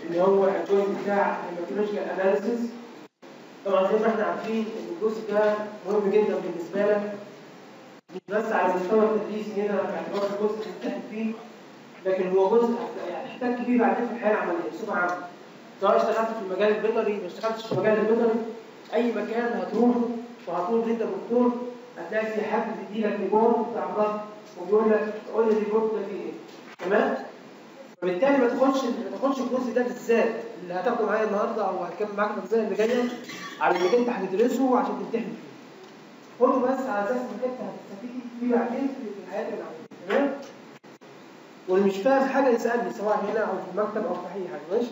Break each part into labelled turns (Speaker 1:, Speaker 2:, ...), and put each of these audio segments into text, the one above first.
Speaker 1: اللي هو الجزء بتاع الميثولوجيكال اناليسيس طبعا زي ما احنا عارفين ان الجزء ده مهم جدا بالنسبه لك مش بس على مستوى التدريس هنا باعتبار الجزء اللي بتحكي فيه لكن هو جزء هتحتك بيه بعدين في الحياه العمليه بصفه عامه سواء اشتغلت في المجال البيطري ما اشتغلتش في المجال البيطري اي مكان هتروحه وهتقول ان انت دكتور هتلاقي في حد بيدي لك ريبورت بتاع ضغط وبيقول لك قول لي الريبورت ده فيه ايه تمام فبالتالي ما تاخدش ما تاخدش الجزء ده بالذات اللي هتاخده معايا النهارده او هتكمل معاك الاجزاء اللي جايه على انك انت هتدرسه عشان تمتحن فيه خده بس على اساس انك انت هتستفيد فيه بعدين في الحياه العمليه تمام واللي مش فاهم حاجه يسالني سواء هنا او في المكتب او في اي حاجه ماشي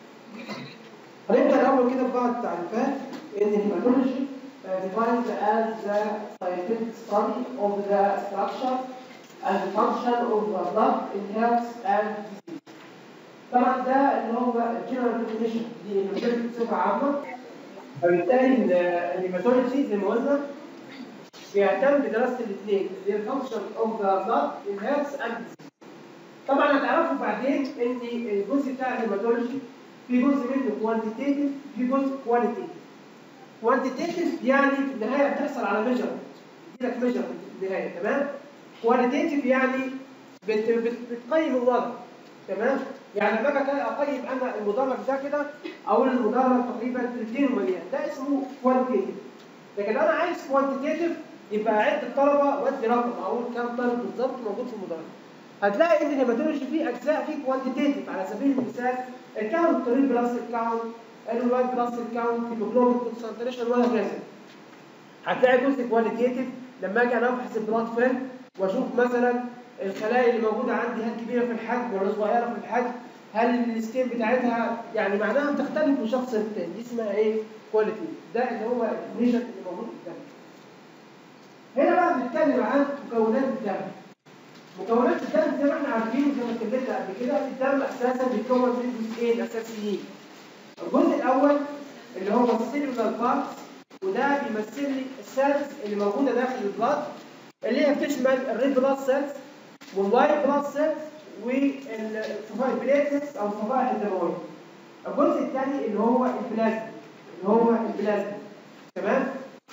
Speaker 1: هنبدا الاول كده ببعض التعريفات ان الهيماتولوجي defined as the scientific study of the structure and function of the blood in health and disease. طبعا ده اللي هو general definition دي الهيماتولوجي بصفه عامه فبالتالي الهيماتولوجي زي ما قلنا بيهتم بدراسه الاثنين اللي هي الفانكشن اوف ذا بلاد ان هيلث اند ديزيز. طبعا هتعرفوا بعدين ان الجزء بتاع الهيماتولوجي في جزء منه كوانتيتيف في جزء كواليتيف. كوانتيتيف يعني في النهايه بتحصل على ميجرمنت يدي لك ميجرمنت في النهايه تمام؟ كواليتيف يعني بت بت بتقيم الوضع تمام؟ يعني لما اجي اقيم انا المدرج ده كده اقول المدرج تقريبا تلتين مليان ده اسمه كواليتيف. لكن انا عايز كوانتيتيف يبقى اعد الطلبه وادي رقم اقول كام طالب بالظبط موجود في المدرج. هتلاقي ان الهيماتولوجي فيه اجزاء فيه كوانتيتيف على سبيل المثال الكاونت ريد بلس الكاونت الوايت بلس الكاونت الهيموجلوبين كونسنتريشن وهكذا. هتلاقي جزء كواليتيف لما اجي انا ابحث البلاد فيلم واشوف مثلا الخلايا اللي موجوده عندي هل كبيره في الحجم ولا صغيره في الحجم هل الستين بتاعتها يعني معناها بتختلف من شخص للتاني دي اسمها ايه؟ كواليتي ده اللي هو الديفينيشن اللي موجود قدامك. هنا بقى بنتكلم عن مكونات الدم. مكونات الدم زي ما احنا عارفين زي ما اتكلمت قبل كده الدم اساسا بيتكون من جزئين اساسيين. الجزء الاول اللي هو السيلولار بارتس وده بيمثل لي السيلز اللي موجوده داخل البلاد اللي هي بتشمل الريد بلاد سيلز والوايت بلاد سيلز والصفائح البليتس او الصفائح الدمويه. الجزء الثاني اللي هو البلازما اللي هو البلازما تمام؟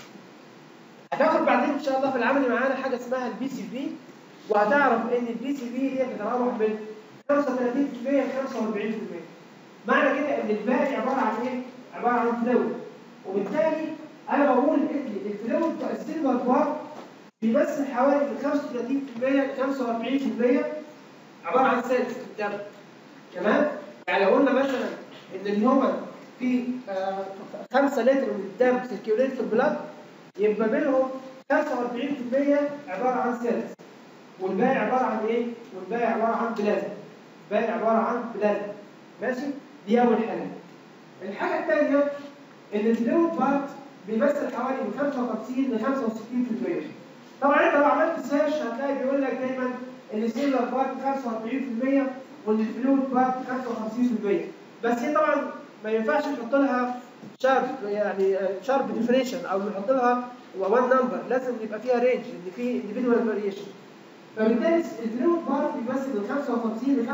Speaker 1: هتاخد بعدين ان شاء الله في العمل معانا حاجه اسمها البي سي في وهتعرف ان البي سي في هي بتتراوح من 35% ل 45% معنى كده ان الباقي عباره عن ايه؟ عباره عن فلويد وبالتالي انا بقول ان الفلويد بتاع السيلفر بار بيمثل حوالي من 35% ل 45% عباره عن سيلز في الدم تمام؟ يعني لو قلنا مثلا ان الهيومن في 5 لتر من الدم سيركيوليت في البلاد يبقى منهم 45% عباره عن سيلز والباقي عباره عن ايه؟ والباقي عباره عن بلازما الباقي عباره عن بلازما ماشي؟ دي اول حاجه الحاجه الثانيه ان الفلويد بارت بيمثل حوالي من 55 ل 65% طبعا انت لو عملت سيرش هتلاقي بيقول لك دايما ان السيلر بارت 45% وان الفلويد بارت 55% بس هي طبعا ما ينفعش نحط لها شارب يعني شارب ديفينيشن او نحط لها وان نمبر لازم يبقى فيها رينج ان في individual فاريشن فبالتالي الفلويد بارت بيمثل من 55 ل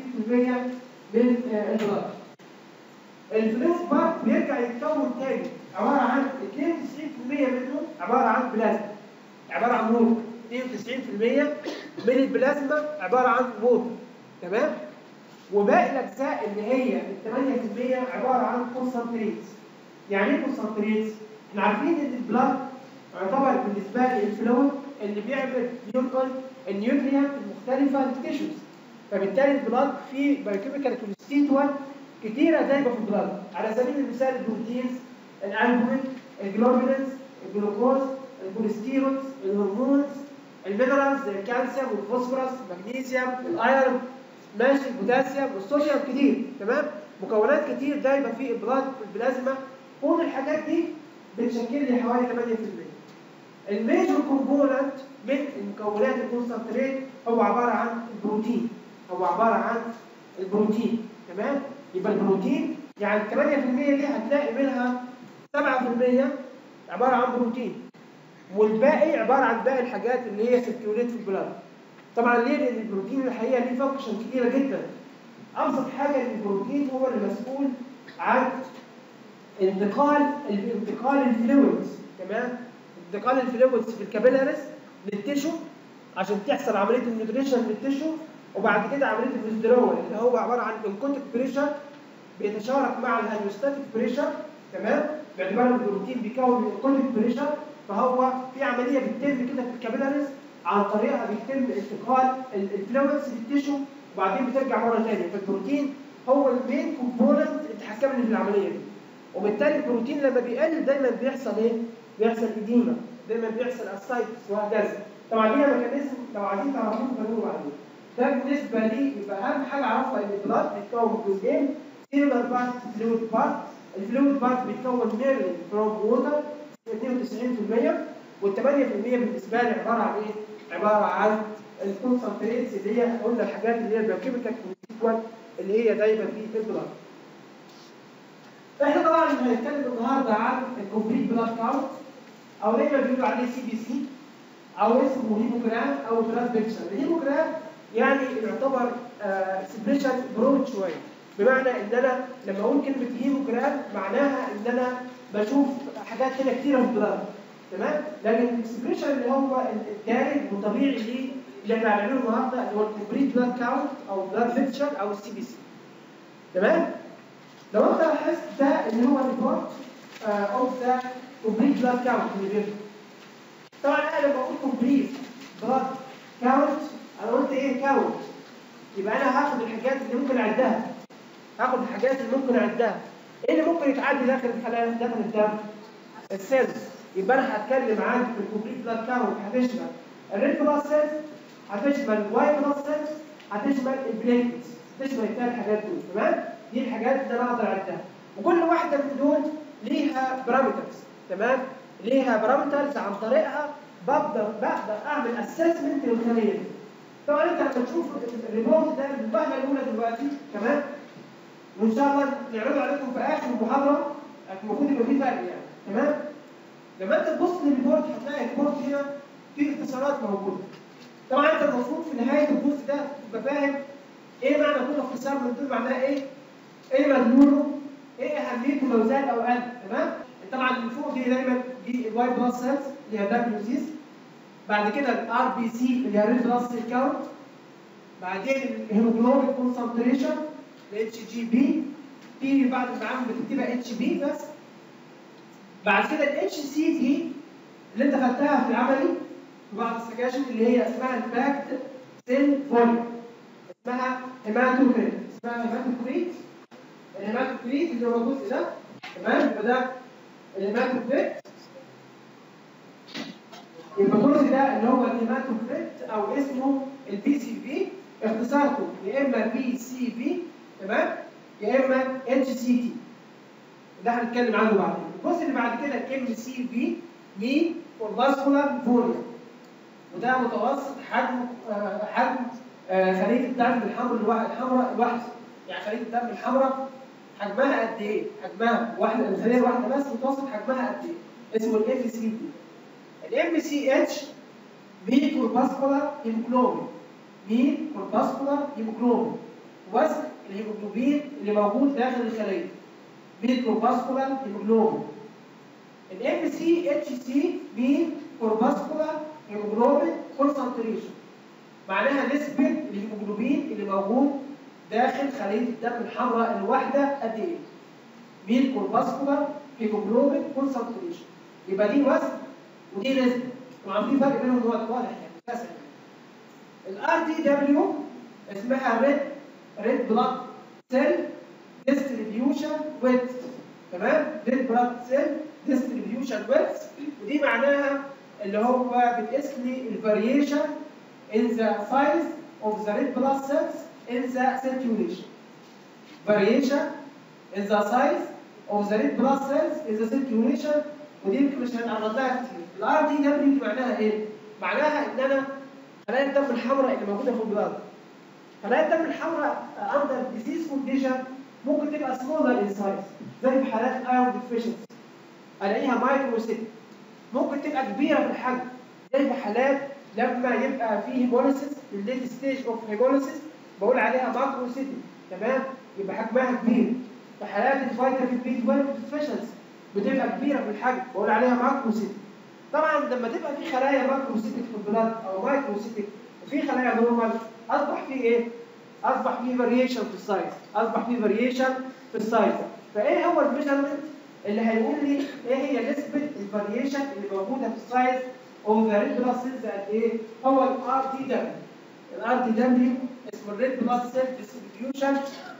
Speaker 1: 65% من البلاد الفلويد بارت بيرجع يتكون تاني عباره عن 92% منه عباره عن بلازما عباره عن ووتر 92% من البلازما عباره عن ووتر تمام وباقي الاجزاء اللي هي ال 8% عباره عن كونسنتريتس يعني ايه كونسنتريتس؟ احنا عارفين ان البلاد يعتبر بالنسبه لي الفلويد اللي بيعمل بينقل النيوتريانت المختلفه للتيشوز فبالتالي البلاد فيه بايوكيميكال كونستيتوانت كتيره دايبه في البلاد على سبيل المثال البروتينز الالبومين الجلوبولينز الجلوكوز الكوليستيرولز الهرمونز المينرالز زي الكالسيوم والفوسفورس المغنيسيوم الايرون ماشي البوتاسيوم والصوديوم كتير تمام مكونات كتير دايما في البلاد البلازما كل الحاجات دي بتشكل لي حوالي 8% الميجور كومبوننت من المكونات الكونسنتريت هو عباره عن البروتين هو عباره عن البروتين تمام يبقى البروتين يعني 8% دي هتلاقي منها 7% عباره عن بروتين والباقي عباره عن باقي الحاجات اللي هي سيركيوليت في البلاد طبعا ليه؟ لان البروتين الحقيقه ليه فانكشن كتيره جدا ابسط حاجه ان البروتين هو اللي مسؤول عن انتقال انتقال الفلويدز تمام انتقال الفلويدز في الكابيلاريز للتيشو عشان تحصل عمليه النيوتريشن للتيشو وبعد كده عمليه الويزدرول اللي هو عباره عن انكوتيك بريشر بيتشارك مع الهيدروستاتيك بريشر تمام باعتبار ان البروتين بيكون انكوتيك بريشر فهو في عمليه بتتم كده في الكابيلاريز عن طريقها بيتم انتقال الفلويدز للتيشو وبعدين بترجع مره ثانيه فالبروتين هو المين كومبوننت اللي تحكمني في العمليه دي وبالتالي البروتين لما بيقل دايما بيحصل ايه؟ بيحصل اديمه دايما بيحصل اسايتس وهكذا طبعا ليها ميكانيزم لو عايزين تعرفوه فدوروا عليه ده بالنسبه لي يبقى اهم حاجه اعرفها ان البلاد بيتكون من جزئين سيلولار بارت فلويد بارت الفلويد بارت بيتكون ميرلي فروم ووتر 92% وال 8% بالنسبه لي عباره عن ايه؟ عباره عن الكونسنتريتس اللي هي قلنا الحاجات اللي هي البيوكيميكال اللي هي دايما في البلاد احنا طبعا هنتكلم النهارده عن الكومبليت بلاد كاونت او دايما بيقولوا عليه سي بي سي او اسمه هيموجرام او بلاد بيكشر الهيموجرام يعني يعتبر سبريشن برود شويه بمعنى ان انا لما اقول كلمه هيموجرام معناها ان انا بشوف حاجات هنا كتيره في البلاد تمام لكن الاكسبريشن اللي هو الدارج وطبيعي ليه اللي احنا هنعمله النهارده اللي هو الكومبليت بلاد كاونت او بلاد بيكشر او السي بي سي تمام لو انت لاحظت ده اللي هو ريبورت اوف ذا كومبليت بلاد كاونت اللي بيرجع طبعا انا لما اقول كومبليت بلاد كاونت انا قلت ايه كاونت يبقى انا هاخد الحاجات اللي ممكن اعدها هاخد الحاجات اللي ممكن اعدها ايه اللي ممكن يتعدي داخل الخلايا داخل الدم السيلز يبقى انا هتكلم عن الكومبليت بلاد كاونت هتشمل الريد بلاد سيلز هتشمل الوايت بلاد سيلز هتشمل البليتس هتشمل الثلاث حاجات دول تمام دي الحاجات اللي انا اقدر اعدها وكل واحده من دول ليها بارامترز تمام ليها بارامترز عن طريقها بقدر بقدر اعمل اسسمنت للخليه دي طبعا انت لما تشوف الريبورت ده الوهله الاولى دلوقتي تمام وان شاء الله نعرضه عليكم في اخر المحاضره المفروض يبقى في فرق يعني تمام لما انت تبص للريبورت هتلاقي الريبورت هنا فيه اختصارات موجوده طبعا انت المفروض في نهايه الجزء ده تبقى فاهم ايه معنى كل اختصار من دول معناه ايه ايه مضمونه ايه اهميته لو زاد او قل تمام طبعا اللي فوق دي دايما دي الواي بلس سيلز اللي هي دبليو سيز بعد كده الار بي سي اللي هي ريد بلس سيل كاونت بعدين الهيموجلوبين كونسنتريشن الاتش جي بي في بعد المعامل بتكتبها اتش بي بس بعد كده الاتش سي بي اللي انت خدتها في العملي في بعض السكاشن اللي هي اسمها الباكت سيل فوليوم اسمها هيماتوكريت اسمها هيماتوكريت الهيماتوكريت اللي هو الجزء ده تمام يبقى ده الهيماتوكريت يبقى الجزء ده اللي هو الهيماتوكريت او اسمه البي سي في اختصارته يا اما بي سي في تمام يا اما اتش سي تي ده هنتكلم عنه بعدين الجزء اللي بعد كده الام سي في مين فاسكولار فوليوم وده متوسط حجم آه حجم آه خليه الدم الحمراء الحمراء الواحده يعني خليه الدم الحمراء حجمها قد ايه؟ حجمها واحده الخليه الواحده بس متوسط حجمها قد ايه؟ اسمه الام سي دي. الام سي اتش مين كورباسكولار هيموجلوبين مين كورباسكولار هيموجلوبين وزن الهيموجلوبين اللي موجود داخل الخليه مين كورباسكولار هيموجلوبين الام سي اتش سي مين كورباسكولار هيموجلوبين كونسنتريشن معناها نسبه الهيموجلوبين اللي موجود داخل خليه الدم الحمراء الواحده قد ايه؟ مين كورباسكولار هيموجلوبين كونسنتريشن يبقى دي وزن ودي نسبه طبعا في فرق بينهم دلوقتي واضح يعني اسهل الار دي دبليو اسمها ريد ريد بلاد سيل ديستريبيوشن ويت تمام ريد بلاد سيل ديستريبيوشن ويت ودي معناها اللي هو بتقيس لي الفاريشن in the size of the red blood cells in the circulation. Variation in the size of the red blood cells in the circulation ودي يمكن مش هنتعرض لها كتير. الار دي دبليو دي معناها ايه؟ معناها ان انا خلايا الدم الحمراء اللي موجوده في البلاد خلايا الدم الحمراء اندر ديزيز كونديشن ممكن تبقى سمولر ان سايز زي في حالات ايرون ديفيشنسي الاقيها مايكرو سيت ممكن تبقى كبيره في الحجم زي في حالات لما يبقى في هيموليسيس الليت ستيج اوف هيموليسيس بقول عليها ماكرو سيتي تمام يبقى حجمها كبير في حالات الفيتامين بي 12 ديفيشنسي بتبقى كبيره في الحجم بقول عليها ماكروسيتك طبعا لما تبقى في خلايا ماكروسيتك في البلاد او مايكروسيتك وفي خلايا نورمال اصبح في ايه؟ اصبح في فاريشن في السايز اصبح في فاريشن في السايز فايه هو الميجرمنت اللي هيقول لي ايه هي نسبه الفاريشن اللي موجوده في السايز اوف ذا ريد بلاد سيلز قد ايه؟ هو الار تي دبليو الار تي دبليو اسمه الريد بلاد سيل ديستريبيوشن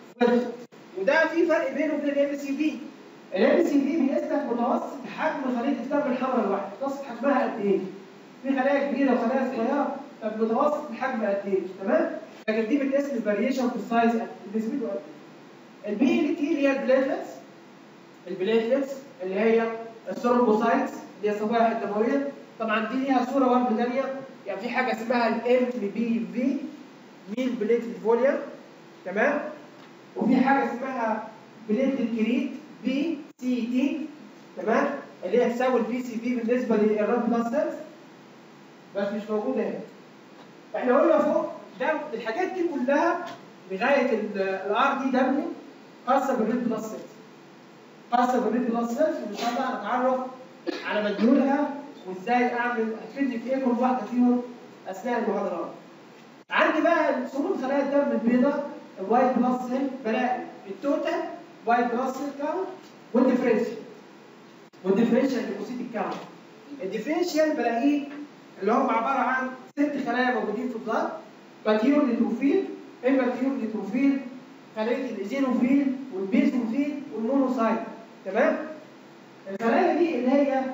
Speaker 1: وده في فرق بينه وبين الام سي في الام سي في بيقيس لك متوسط حجم خليه الدم الحمراء الواحده متوسط حجمها قد ايه؟ في خلايا كبيره وخلايا صغيره طب متوسط الحجم قد ايه؟ تمام؟ لكن دي بتقيس الفاريشن في السايز نسبته قد ايه؟ البي ال تي اللي هي البليتلتس البليتلتس اللي هي الثرومبوسايتس اللي هي الصفائح الدمويه طبعا دي ليها صوره برضه ثانيه يعني في حاجه اسمها الام بي في مين بليتد فوليوم تمام وفي حاجه اسمها بليتد كريت بي سي تي تمام اللي هي تساوي البي سي في بالنسبه للرد بلاد سيلز بس مش موجوده هنا احنا قلنا فوق ده الحاجات دي كلها لغايه الار دي دبليو خاصه بالريد بلاد سيلز خاصه بالريد بلاد سيلز وان شاء الله هنتعرف على مدلولها وازاي اعمل هتفيدني في ايه كل واحده فيهم اثناء المحاضرات. عندي بقى صمود خلايا الدم البيضاء الوايت بلاد سيل بلاقي التوتال وايت بلاد سيل كاونت والديفرنشال والديفرنشال ليكوسيت الكاونت. الديفرنشال بلاقيه اللي هم عباره عن ست خلايا موجودين في البلاد ماتيور نيتروفيل اماتيور نيتروفيل خليه الايزينوفيل والبيزوفيل والمونوسايت تمام؟ الخلايا دي اللي هي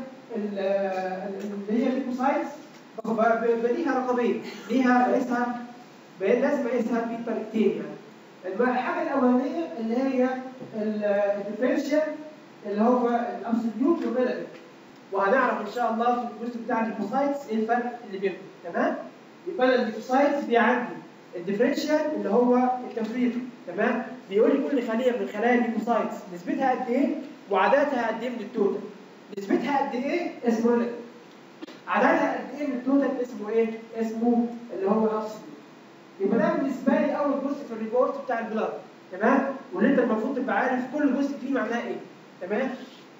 Speaker 1: اللي هي الليكوسايتس ليها رقمين ليها بقيسها لازم اقيسها بطريقتين يعني الحاجه الاولانيه اللي هي الديفرنشال اللي هو الابسوليوت والريلاتيف وهنعرف ان شاء الله في الجزء بتاع الليكوسايتس ايه الفرق اللي بينهم تمام يبقى الليكوسايتس في عندي الديفرنشال اللي هو التفريط تمام بيقول لي كل خليه من خلايا الليكوسايتس نسبتها قد ايه وعددها قد ايه من التوتال نسبتها قد ايه اسمه ريلاتيف عددها قد ايه من التوتال اسمه ايه اسمه اللي هو الابسوليوت يبقى ده بالنسبه لي اول جزء في الريبورت بتاع البلاد تمام واللي انت المفروض تبقى عارف كل جزء فيه معناه ايه تمام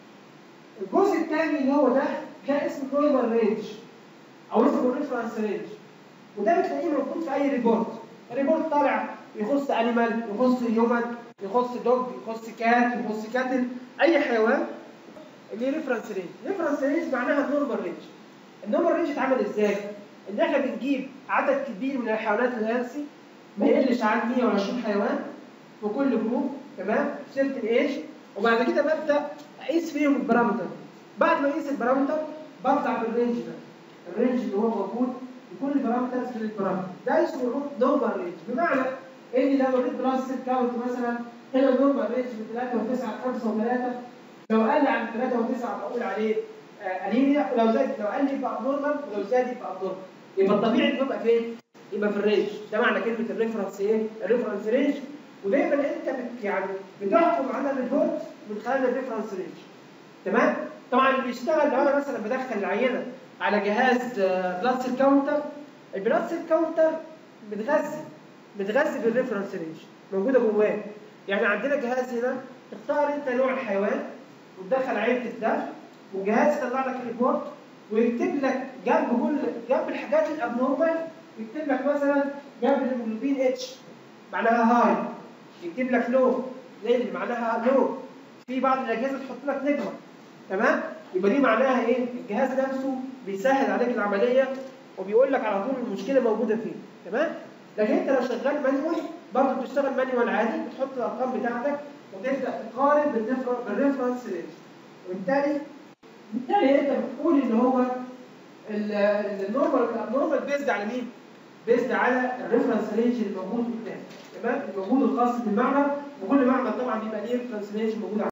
Speaker 1: الجزء الثاني اللي هو ده ده اسمه نورمال رينج او اسمه ريفرنس رينج وده بتلاقيه موجود في اي ريبورت الريبورت طالع يخص انيمال يخص هيومن يخص دوج يخص كات يخص كاتل اي حيوان اللي ريفرنس رينج ريفرنس رينج معناها النورمال رينج النورمال رينج اتعمل ازاي ان احنا بنجيب عدد كبير من الحيوانات الهيلثي ما يقلش عن 120 حيوان في كل جروب تمام سيرت ايج وبعد كده ببدا اقيس فيهم البارامتر بعد ما اقيس البارامتر بطلع بالرينج ده الرينج اللي هو موجود في كل بارامتر في البارامتر ده اسمه نورمال رينج بمعنى ان لو الريد بلس سيل كاونت مثلا هنا النورمال رينج من 3 و9 ل 5 و3 لو قل عن 3 و9 بقول عليه انيميا ولو زاد لو قل يبقى نورمال ولو زاد يبقى نورمال يبقى الطبيعي انه يبقى فين؟ يبقى في الرينج ده معنى كلمه الريفرنس ايه؟ الريفرنس رينج ودايما انت بت يعني بتحكم على الريبورت من خلال الريفرنس رينج تمام؟ طبعا اللي بيشتغل لو انا مثلا بدخل العينه على جهاز بلاد سيل كاونتر البلاد سيل كاونتر بتغذي بتغذي بالريفرنس رينج موجوده جواه يعني عندنا جهاز هنا تختار انت نوع الحيوان وتدخل عينه الدم والجهاز يطلع لك ريبورت ويكتب لك جنب كل جنب الحاجات الابنورمال يكتب لك مثلا جنب الهيموجلوبين اتش معناها هاي يكتب لك لو ليل معناها لو في بعض الاجهزه تحط لك نجمه تمام يبقى دي معناها ايه الجهاز نفسه بيسهل عليك العمليه وبيقول لك على طول المشكله موجوده فين تمام لكن انت لو شغال مانيوال برضه بتشتغل مانيوال عادي بتحط الارقام بتاعتك وتبدا تقارن بالريفرنس رينج وبالتالي بالتالي انت بتقول ان هو النورمال والابنورمال بيزد على مين؟ بيزد على الريفرنس رينج اللي موجود قدامك تمام؟ الموجود الخاص بالمعمل وكل معمل طبعا بيبقى ليه ريفرنس رينج موجود